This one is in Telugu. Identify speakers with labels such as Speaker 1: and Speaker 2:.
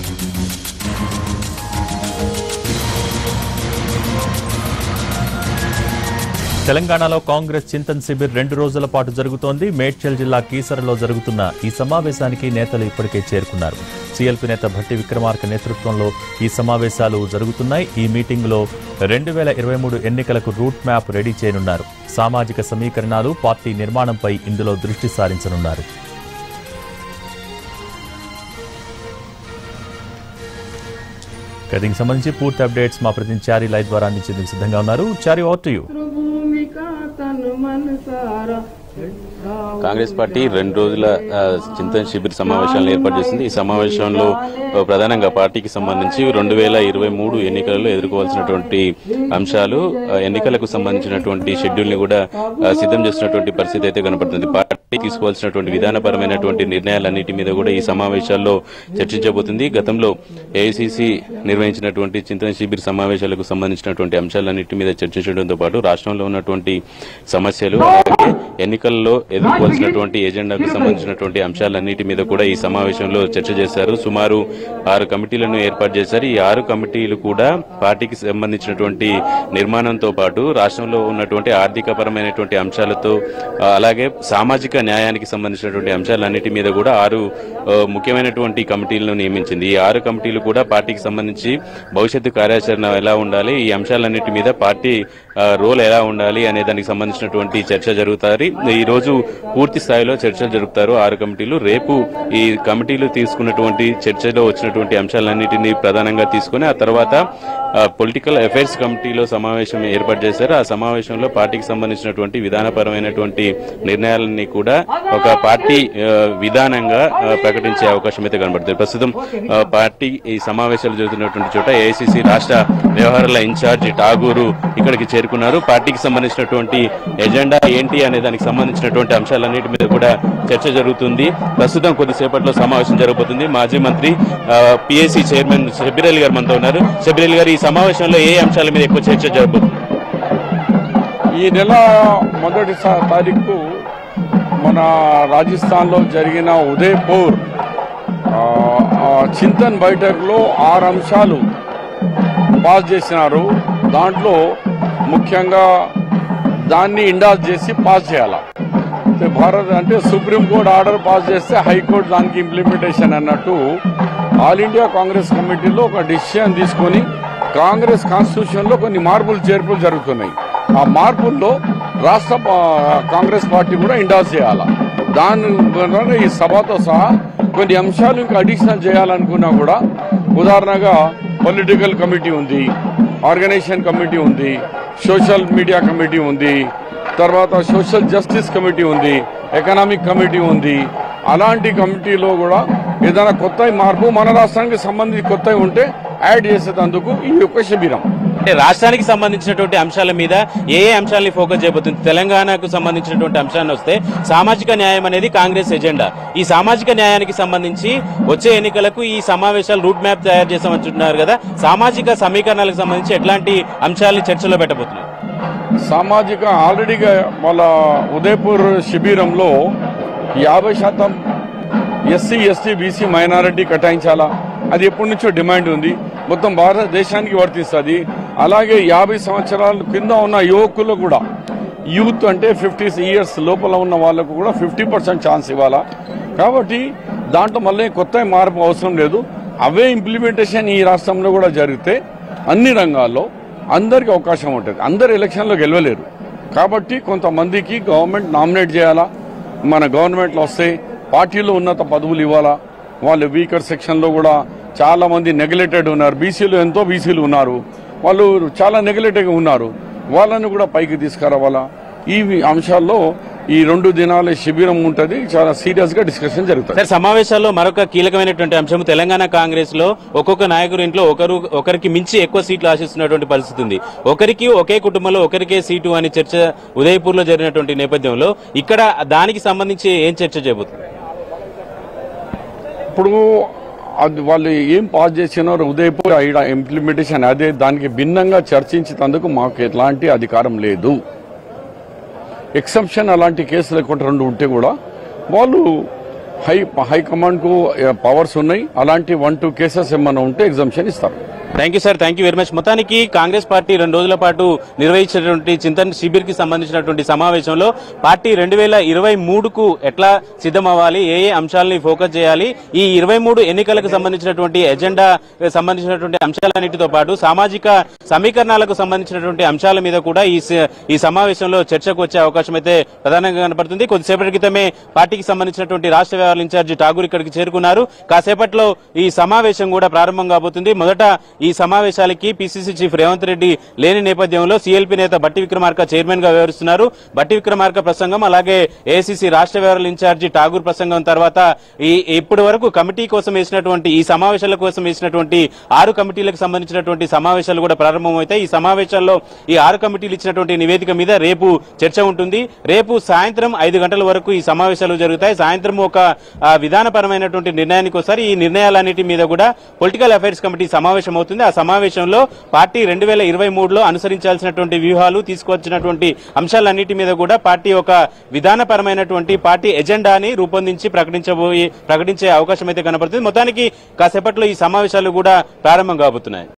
Speaker 1: తెలంగాణలో కాంగ్రెస్ చింతన్ శిబిర్ రెండు రోజుల పాటు జరుగుతోంది మేడ్చల్ జిల్లా కీసరలో జరుగుతున్న ఈ సమావేశానికి నేతలు ఇప్పటికే చేరుకున్నారు సీఎల్పీ నేత భట్టి విక్రమార్క నేతృత్వంలో ఈ సమావేశాలు జరుగుతున్నాయి ఈ మీటింగ్లో రెండు వేల ఇరవై మూడు ఎన్నికలకు రూట్ మ్యాప్ రెడీ చేయనున్నారు సామాజిక సమీకరణాలు పార్టీ నిర్మాణంపై ఇందులో దృష్టి సారించనున్నారు ఇక దీనికి సంబంధించి పూర్తి అప్డేట్స్ మా ప్రతినిధి చారి లైవ్ ద్వారా అందించేందుకు సిద్ధంగా ఉన్నారు Chari over to you
Speaker 2: Bhumika తను మనసారా
Speaker 3: కాంగ్రెస్ పార్టీ రెండు రోజుల ఆ, చింతన్ శిబిర్ సమావేశాలను ఏర్పాటు చేసింది ఈ సమావేశంలో ఆ, ప్రధానంగా పార్టీకి సంబంధించి రెండు వేల ఇరవై మూడు ఎన్నికలలో ఎదుర్కోవాల్సినటువంటి అంశాలు ఆ, ఎన్నికలకు సంబంధించినటువంటి షెడ్యూల్ ని కూడా ఆ, సిద్ధం చేసినటువంటి పరిస్థితి అయితే కనపడుతుంది పార్టీ తీసుకోవాల్సినటువంటి విధానపరమైనటువంటి నిర్ణయాలన్నిటి మీద కూడా ఈ సమావేశాల్లో చర్చించబోతుంది గతంలో ఏఐసిసి నిర్వహించినటువంటి చింతన శిబిర్ సమావేశాలకు సంబంధించినటువంటి అంశాలన్నిటి మీద చర్చించడంతో పాటు రాష్ట్రంలో ఉన్నటువంటి సమస్యలు అలాగే ఎన్నికల్లో ఎదుర్కోవాల్సినటువంటి ఎజెండాకు సంబంధించినటువంటి అంశాలన్నిటి మీద కూడా ఈ సమావేశంలో చర్చ చేశారు సుమారు ఆరు కమిటీలను ఏర్పాటు చేశారు ఈ ఆరు కమిటీలు కూడా పార్టీకి సంబంధించినటువంటి నిర్మాణంతో పాటు రాష్ట్రంలో ఉన్నటువంటి ఆర్థిక పరమైనటువంటి అంశాలతో ఆ, అలాగే సామాజిక న్యాయానికి సంబంధించినటువంటి అంశాలన్నిటి మీద కూడా ఆరు ఆ, ముఖ్యమైనటువంటి కమిటీలను నియమించింది ఈ ఆరు కమిటీలు కూడా పార్టీకి సంబంధించి భవిష్యత్తు కార్యాచరణ ఎలా ఉండాలి ఈ అంశాలన్నిటి మీద పార్టీ ఆ, రోల్ ఎలా ఉండాలి అనే దానికి సంబంధించినటువంటి చర్చ జరుగుతారు ఈ రోజు పూర్తి స్థాయిలో చర్చలు జరుపుతారు ఆరు కమిటీలు రేపు ఈ కమిటీలు తీసుకున్నటువంటి చర్చలో వచ్చినటువంటి అంశాలన్నిటినీ ప్రధానంగా తీసుకుని ఆ తర్వాత పొలిటికల్ అఫైర్స్ కమిటీలో సమావేశం ఏర్పాటు చేశారు ఆ సమావేశంలో పార్టీకి సంబంధించినటువంటి విధానపరమైనటువంటి నిర్ణయాలన్నీ కూడా ఒక పార్టీ ఆ, విధానంగా ఆ, ప్రకటించే అవకాశం అయితే కనబడుతుంది ప్రస్తుతం ఆ, పార్టీ ఈ సమావేశాలు జరుగుతున్నటువంటి చోట ఏఐసిసి రాష్ట్ర వ్యవహారాల ఇన్ఛార్జి ఠాగూరు ఇక్కడికి చేరుకున్నారు పార్టీకి సంబంధించినటువంటి ఎజెండా ఏంటి అనే దానికి సంబంధించినటువంటి అంశాలన్నిటి మీద కూడా చర్చ జరుగుతుంది ప్రస్తుతం కొద్దిసేపట్లో సమావేశం జరగబోతుంది మాజీ మంత్రి పిఎస్సి చైర్మన్ షబీర్ అలీ గారు మనతో ఉన్నారు షబీర్ అలీ గారు ఈ సమావేశంలో ఏ అంశాల మీద ఎక్కువ చర్చ జరగబోతుంది
Speaker 4: ఈ నెల మొదటి సా- తారీఖు మన రాజస్థాన్లో జరిగిన ఉదయపూర్ ఆ, ఆ, చింతన్ బైఠక్లో ఆరు అంశాలు పాస్ చేసినారు దాంట్లో ముఖ్యంగా దాన్ని ఇండాస్ చేసి పాస్ చేయాల అంటే భారత్ అంటే సుప్రీంకోర్టు ఆర్డర్ పాస్ చేస్తే హైకోర్టు దానికి ఇంప్లిమెంటేషన్ అన్నట్టు ఆల్ ఇండియా కాంగ్రెస్ కమిటీలో ఒక డిసిషన్ తీసుకొని కాంగ్రెస్ కాన్స్టిట్యూషన్ లో కొన్ని మార్పులు చేర్పులు జరుగుతున్నాయి ఆ మార్పుల్లో రాష్ట్ర పా- కాంగ్రెస్ పార్టీ కూడా ఇండాస్ చేయాల దాని ద్వారా ఈ సభతో సహా కొన్ని అంశాలు ఇంకా అడిషనల్ చేయాలనుకున్నా కూడా ఉదాహరణగా పొలిటికల్ కమిటీ ఉంది ఆర్గనైజేషన్ కమిటీ ఉంది సోషల్ మీడియా కమిటీ ఉంది తర్వాత సోషల్ జస్టిస్ కమిటీ ఉంది ఎకనామిక్ కమిటీ ఉంది అలాంటి కమిటీలో కూడా ఏదైనా కొత్త మార్పు మన రాష్ట్రానికి సంబంధించి కొత్త ఉంటే యాడ్ చేసేటందుకు ఈ యొక్క శిబిరం
Speaker 3: అంటే రాష్ట్రానికి సంబంధించినటువంటి అంశాల మీద ఏ ఏ అంశాలని ఫోకస్ చేయబోతుంది తెలంగాణకు సంబంధించినటువంటి అంశాన్ని వస్తే సామాజిక న్యాయం అనేది కాంగ్రెస్ ఎజెండా ఈ సామాజిక న్యాయానికి సంబంధించి వచ్చే ఎన్నికలకు ఈ సమావేశాలు రూట్ మ్యాప్ తయారు చేస్తామంటున్నారు కదా సామాజిక సమీకరణాలకు సంబంధించి ఎట్లాంటి అంశాలని చర్చలో పెట్టబోతున్నారు
Speaker 4: సామాజిక ఆల్రెడీగా వాళ్ళ ఉదయపూర్ శిబిరంలో యాభై శాతం ఎస్సీ ఎస్టీ బీసీ మైనారిటీ కేటాయించాలా అది ఎప్పటి నుంచో డిమాండ్ ఉంది మొత్తం భారతదేశానికి వర్తిస్తుంది అలాగే యాభై సంవత్సరాల కింద ఉన్న యువకులు కూడా యూత్ అంటే ఫిఫ్టీ ఇయర్స్ లోపల ఉన్న వాళ్ళకు కూడా ఫిఫ్టీ పర్సెంట్ ఛాన్స్ ఇవ్వాలా కాబట్టి దాంట్లో మళ్ళీ కొత్త మార్పు అవసరం లేదు అవే ఇంప్లిమెంటేషన్ ఈ రాష్ట్రంలో కూడా జరిగితే అన్ని రంగాల్లో అందరికి అవకాశం ఉంటుంది అందరు ఎలక్షన్లో గెలవలేరు కాబట్టి కొంతమందికి గవర్నమెంట్ నామినేట్ చేయాలా మన గవర్నమెంట్లో వస్తే పార్టీలో ఉన్నత పదవులు ఇవ్వాలా వాళ్ళు వీకర్ సెక్షన్లో కూడా చాలా మంది నెగ్లెక్టెడ్ ఉన్నారు బీసీలు ఎంతో బీసీలు ఉన్నారు వాళ్ళు చాలా నెగ్లెక్టెడ్గా ఉన్నారు వాళ్ళని కూడా పైకి తీసుకురావాలా ఈ అంశాల్లో ఈ రెండు దినాల శిబిరం ఉంటుంది చాలా సీరియస్ గా డిస్కషన్ జరుగుతుంది
Speaker 3: సార్ సమావేశాల్లో మరొక కీలకమైనటువంటి అంశం తెలంగాణ కాంగ్రెస్ లో ఒక్కొక్క నాయకుడి ఇంట్లో ఒకరు ఒకరికి మించి ఎక్కువ సీట్లు ఆశిస్తున్నటువంటి పరిస్థితి ఉంది ఒకరికి ఒకే కుటుంబంలో ఒకరికే సీటు అని చర్చ ఉదయపూర్ లో జరిగినటువంటి నేపథ్యంలో ఇక్కడ దానికి సంబంధించి ఏం చర్చ చేయబోతుంది
Speaker 4: ఇప్పుడు అది వాళ్ళు ఏం పాస్ చేసినారో ఉదయపూర్ ఈడ ఇంప్లిమెంటేషన్ అదే దానికి భిన్నంగా చర్చించేందుకు మాకు ఎలాంటి అధికారం లేదు ఎక్సెప్షన్ అలాంటి కేసులు ఒకటి రెండు ఉంటే కూడా వాళ్ళు హై హైకమాండ్ కు పవర్స్ ఉన్నాయి అలాంటి వన్ టూ కేసెస్ ఏమైనా ఉంటే ఎగ్జామ్షన్ ఇస్తారు
Speaker 3: thank you sir thank you very much మొత్తానికి కాంగ్రెస్ పార్టీ రెండు రోజుల పాటు నిర్వహించినటువంటి చింతన్ శిబిర్ కి సంబంధించినటువంటి సమావేశంలో పార్టీ రెండు వేల ఇరవై మూడుకు ఎట్లా సిద్ధమవ్వాలి ఏ ఏ అంశాలని ఫోకస్ చేయాలి ఈ ఇరవై మూడు ఎన్నికలకు సంబంధించినటువంటి ఎజెండా సంబంధించినటువంటి అంశాలన్నిటితో పాటు సామాజిక సమీకరణాలకు సంబంధించినటువంటి అంశాల మీద కూడా ఈ స- ఈ సమావేశంలో చర్చకు వచ్చే అవకాశం అయితే ప్రధానంగా కనపడుతుంది కొద్దిసేపటి క్రితమే పార్టీకి సంబంధించినటువంటి రాష్ట్ర వ్యవహారాల ఇన్ఛార్జి ఠాగూర్ ఇక్కడికి చేరుకున్నారు కాసేపట్లో ఈ సమావేశం కూడా ప్రారంభం కాబోతుంది మొదట ఈ సమావేశాలకి పిసిసి చీఫ్ రేవంత్ రెడ్డి లేని నేపథ్యంలో సిఎల్పి నేత బట్టి విక్రమార్క చైర్మన్ గా వ్యవహరిస్తున్నారు బట్టి విక్రమార్క ప్రసంగం అలాగే ఏసీసీ రాష్ట్ర వ్యవహారాల ఇన్ఛార్జి ఠాగూర్ ప్రసంగం తర్వాత ఈ ఇప్పటి వరకు కమిటీ కోసం వేసినటువంటి ఈ సమావేశాల కోసం వేసినటువంటి ఆరు కమిటీలకు సంబంధించినటువంటి సమావేశాలు కూడా ప్రారంభమవుతాయి ఈ సమావేశాల్లో ఈ ఆరు కమిటీలు ఇచ్చినటువంటి నివేదిక మీద రేపు చర్చ ఉంటుంది రేపు సాయంత్రం ఐదు గంటల వరకు ఈ సమావేశాలు జరుగుతాయి సాయంత్రం ఒక ఆ, విధానపరమైనటువంటి నిర్ణయానికి వస్తారు ఈ నిర్ణయాలన్నిటి మీద కూడా పొలిటికల్ అఫైర్స్ కమిటీ సమావేశం అవుతుంది ఆ సమావేశంలో పార్టీ రెండు వేల ఇరవై మూడులో అనుసరించాల్సినటువంటి వ్యూహాలు తీసుకొచ్చినటువంటి అంశాలన్నిటి మీద కూడా పార్టీ ఒక విధానపరమైనటువంటి పార్టీ ఎజెండాని రూపొందించి ప్రకటించబోయే ప్రకటించే అవకాశం అయితే కనబడుతుంది మొత్తానికి కాసేపట్లో ఈ సమావేశాలు కూడా ప్రారంభం కాబోతున్నాయి